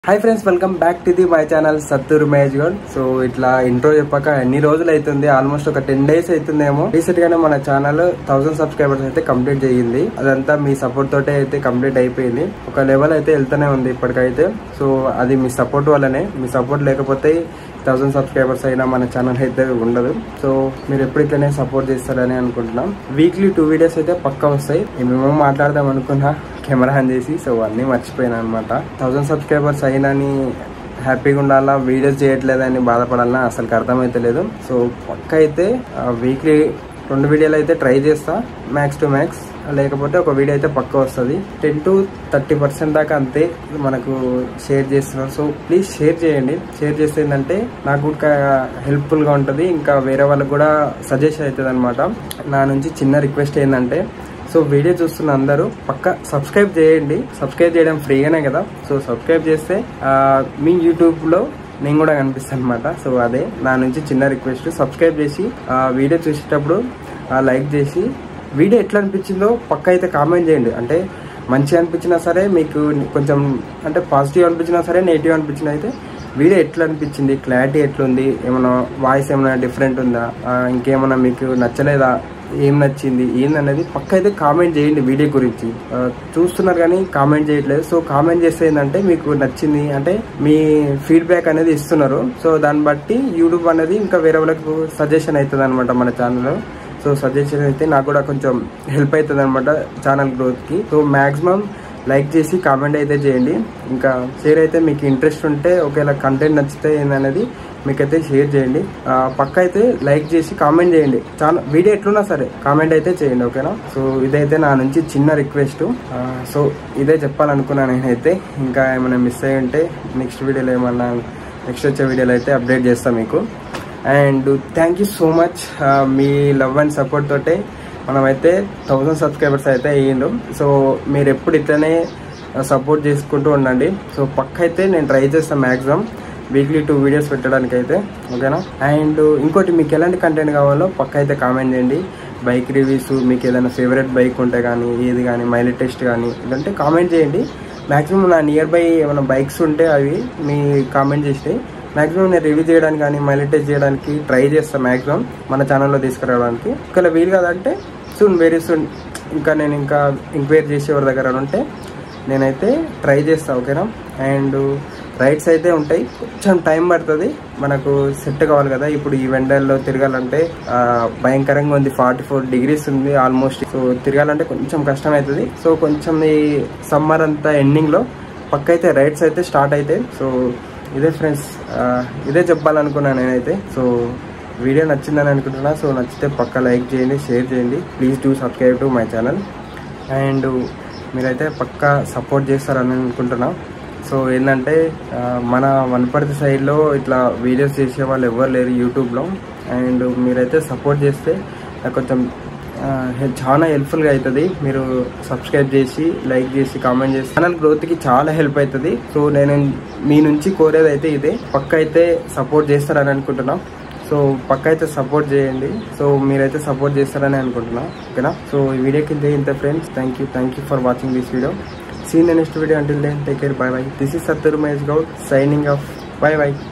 hi friends welcome back to the my channel Sathur మేజ్ Goud so ఇట్లా intro చెప్పాక ఎన్ని రోజులు అవుతుంది ఆల్మోస్ట్ ఒక టెన్ డేస్ అవుతుందేమో రీసెంట్ గానే మన ఛానల్ థౌసండ్ సబ్స్క్రైబర్స్ అయితే కంప్లీట్ చేయింది అదంతా మీ సపోర్ట్ తోటే అయితే కంప్లీట్ అయిపోయింది ఒక లెవెల్ అయితే వెళ్తూనే ఉంది ఇప్పటికైతే సో అది మీ సపోర్ట్ వల్లనే మీ సపోర్ట్ లేకపోతే థౌసండ్ సబ్స్క్రైబర్స్ అయినా మన ఛానల్ అయితే ఉండదు సో మీరు ఎప్పుడు ఇట్లనే సపోర్ట్ చేస్తారని అనుకుంటున్నాం వీక్లీ టూ వీడియోస్ అయితే పక్కా వస్తాయి మేమేమో మాట్లాడదాం అనుకున్నా కెమెరా ఆన్ చేసి సో అన్నీ మర్చిపోయాను అనమాట థౌసండ్ సబ్స్క్రైబర్స్ అయినని హ్యాపీగా ఉండాలా వీడియోస్ చేయట్లేదని బాధపడాలన్నా అసలు అర్థమైతలేదు సో పక్క అయితే వీక్లీ రెండు వీడియోలు అయితే ట్రై చేస్తా మ్యాక్స్ టు మ్యాక్స్ లేకపోతే ఒక వీడియో అయితే పక్క వస్తుంది టెన్ టు థర్టీ పర్సెంట్ దాకా అంతే మనకు షేర్ చేస్తున్నారు సో ప్లీజ్ షేర్ చేయండి షేర్ చేస్తే ఏంటంటే నాకు కూడా హెల్ప్ఫుల్గా ఉంటుంది ఇంకా వేరే వాళ్ళకి కూడా సజెషన్ అవుతుంది అనమాట నా నుంచి చిన్న రిక్వెస్ట్ ఏంటంటే సో వీడియో చూస్తున్న అందరూ పక్క సబ్స్క్రైబ్ చేయండి సబ్స్క్రైబ్ చేయడం ఫ్రీగానే కదా సో సబ్స్క్రైబ్ చేస్తే ఆ, మీ యూట్యూబ్లో నేను కూడా కనిపిస్తాను అనమాట సో అదే నా నుంచి చిన్న రిక్వెస్ట్ సబ్స్క్రైబ్ చేసి ఆ వీడియో చూసేటప్పుడు ఆ లైక్ చేసి వీడియో ఎట్లా అనిపించిందో పక్క అయితే కామెంట్ చేయండి అంటే మంచిగా అనిపించినా సరే మీకు కొంచెం అంటే పాజిటివ్ అనిపించినా సరే నెగిటివ్ అనిపించినా అయితే వీడియో ఎట్లా అనిపించింది క్లారిటీ ఎట్లుంది ఏమైనా వాయిస్ ఏమైనా డిఫరెంట్ ఉందా ఆ, ఇంకేమైనా మీకు నచ్చలేదా ఏం నచ్చింది ఏందనేది పక్క అయితే కామెంట్ చేయండి వీడియో గురించి ఆ, చూస్తున్నారు కానీ కామెంట్ చేయట్లేదు సో కామెంట్ చేస్తే ఏంటంటే మీకు నచ్చింది అంటే మీ ఫీడ్బ్యాక్ అనేది ఇస్తున్నారు సో దాన్ని బట్టి యూట్యూబ్ అనేది ఇంకా వేరే వాళ్ళకు సజెషన్ అవుతుంది అనమాట మన ఛానల్లో సో సజెషన్ అయితే నాకు కూడా కొంచెం హెల్ప్ అవుతుంది అనమాట ఛానల్ గ్రోత్కి సో మ్యాక్సిమం లైక్ చేసి కామెంట్ అయితే చేయండి ఇంకా షేర్ అయితే మీకు ఇంట్రెస్ట్ ఉంటే ఒకవేళ కంటెంట్ నచ్చితే ఏందనేది మీకైతే షేర్ చేయండి ఆ, పక్క అయితే లైక్ చేసి కామెంట్ చేయండి చాలా వీడియో ఎట్లున్నా సరే కామెంట్ అయితే చేయండి ఓకేనా సో ఇదైతే నా నుంచి చిన్న రిక్వెస్ట్ సో ఇదే చెప్పాలనుకున్నాను నేనైతే ఇంకా ఏమైనా మిస్ అయ్యి ఉంటే నెక్స్ట్ వీడియోలో ఏమన్నా నెక్స్ట్ వచ్చే వీడియోలో అయితే అప్డేట్ చేస్తాను మీకు and thank you so much మీ లవ్ అండ్ సపోర్ట్ తోటే మనమైతే థౌసండ్ సబ్స్క్రైబర్స్ అయితే అయ్యిండు సో మీరు ఎప్పుడు ఇట్లనే సపోర్ట్ చేసుకుంటూ ఉండండి సో పక్క అయితే నేను ట్రై చేస్తాను మ్యాక్సిమం వీక్లీ టూ వీడియోస్ పెట్టడానికి అయితే ఓకేనా అండ్ ఇంకోటి మీకు ఎలాంటి కంటెంట్ కావాలో పక్క అయితే కామెంట్ చేయండి బైక్ రివ్యూస్ మీకు ఏదైనా ఫేవరెట్ బైక్ ఉంటే కానీ ఏది కానీ మైలేజ్ టెస్ట్ కానీ ఇదంటే కామెంట్ చేయండి మ్యాక్సిమం నా నియర్ బై ఏమైనా బైక్స్ ఉంటే అవి మీ కామెంట్ చేసి మాక్సిమం నేను రివ్యూ చేయడానికి కానీ మైలేజ్ టెస్ట్ చేయడానికి ట్రై చేస్తాను మాక్సిమం మన ఛానల్లో తీసుకురావడానికి ఒకవేళ వీలు కాదంటే సూన్ వెరీ సూన్ ఇంకా నేను ఇంకా ఎంక్వైరీ చేసేవారి దగ్గర ఉంటే నేనైతే ట్రై చేస్తాను ఓకేనా అండ్ రైడ్స్ అయితే ఉంటాయి కొంచెం టైం పడుతుంది మనకు సెట్ కావాలి కదా ఇప్పుడు ఈ వెండల్లో తిరగాలంటే ఆ, భయంకరంగా ఉంది ఫార్టీ ఫోర్ డిగ్రీస్ ఉంది ఆల్మోస్ట్ సో తిరగాలంటే కొంచెం కష్టం అవుతుంది సో కొంచెం ఈ సమ్మర్ అంతా ఎండింగ్లో పక్క అయితే రైడ్స్ అయితే స్టార్ట్ అవుతాయి సో ఇదే ఫ్రెండ్స్ ఇదే చెప్పాలనుకున్నాను నేనైతే సో వీడియో నచ్చిందని అనుకుంటున్నా సో నచ్చితే పక్క లైక్ చేయండి షేర్ చేయండి please do subscribe to my channel and మీరైతే పక్క సపోర్ట్ చేస్తారని అనుకుంటున్నా సో ఏంటంటే ఆ, మన వనపర్తి సైడ్లో ఇట్లా వీడియోస్ చేసే వాళ్ళు ఎవరు లేరు యూట్యూబ్లో అండ్ మీరైతే సపోర్ట్ చేస్తే నాకు కొంచెం ఆ, హె- చాలా హెల్ప్ఫుల్గా అవుతుంది మీరు సబ్స్క్రైబ్ చేసి లైక్ చేసి కామెంట్ చేసి ఛానల్ గ్రోత్కి చాలా హెల్ప్ అవుతుంది సో నేను మీ నుంచి కోరేది అయితే ఇదే పక్క అయితే సపోర్ట్ చేస్తారని అనుకుంటున్నా సో పక్క అయితే సపోర్ట్ చేయండి సో మీరైతే సపోర్ట్ చేస్తారని అనుకుంటున్నా ఓకేనా సో ఈ వీడియో కింద ఇంత friends thank you thank you for watching this video see in next video until then take care bye bye this is Sathur Mahesh Goud signing off bye by